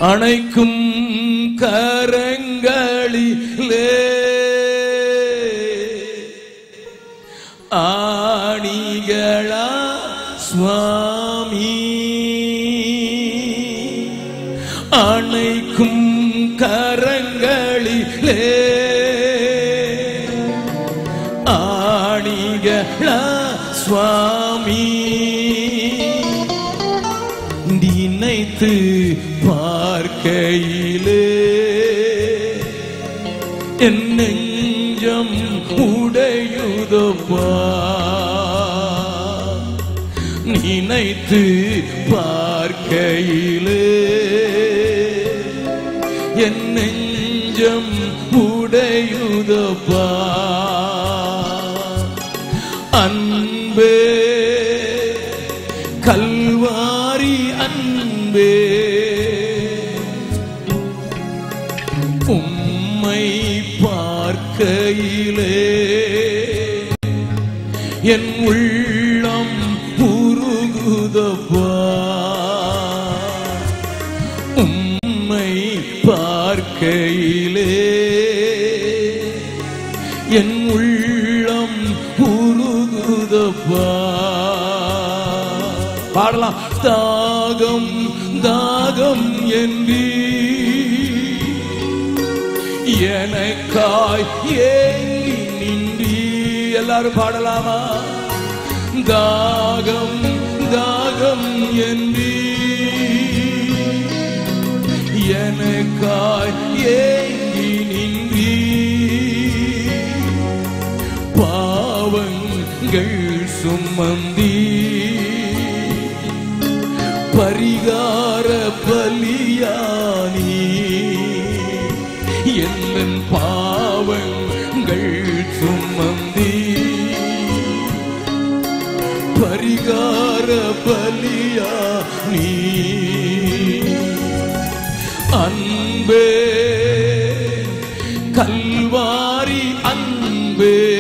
அணைக்கும் கரங்களிலே ஆணிகளா சுவாமி அணைக்கும் கரங்களிலே ஆணிகளா சுவாமி நினைத்து பார்க்கையிலே என் நெஞ்சம் உடையுதப்பா நினைத்து பார்க்கையிலே என் நெஞ்சம் உடையுதப்பா அன்பே கல்வாரி அன்பே உம்மை பார்க்கையிலே என் உள்ளம் உருகுதப்பா உம்மை பார்க்கையிலே என் உள்ளம் உருகுதப்பா பாடலாம் தாகம் தாகம் என்பீ எனக்காய் ஏங்கி நின்றி எல்லாரும் பாடலாமா தாகம் தாகம் என்பீ எனக்காய் ஏங்கி நின்றி பாவங்கள் சுமந்தி பரிகார பலியானி என் பாவங்கள் சுமந்தி பரிகார பலியா நீ அன்பே கல்வாரி அன்பே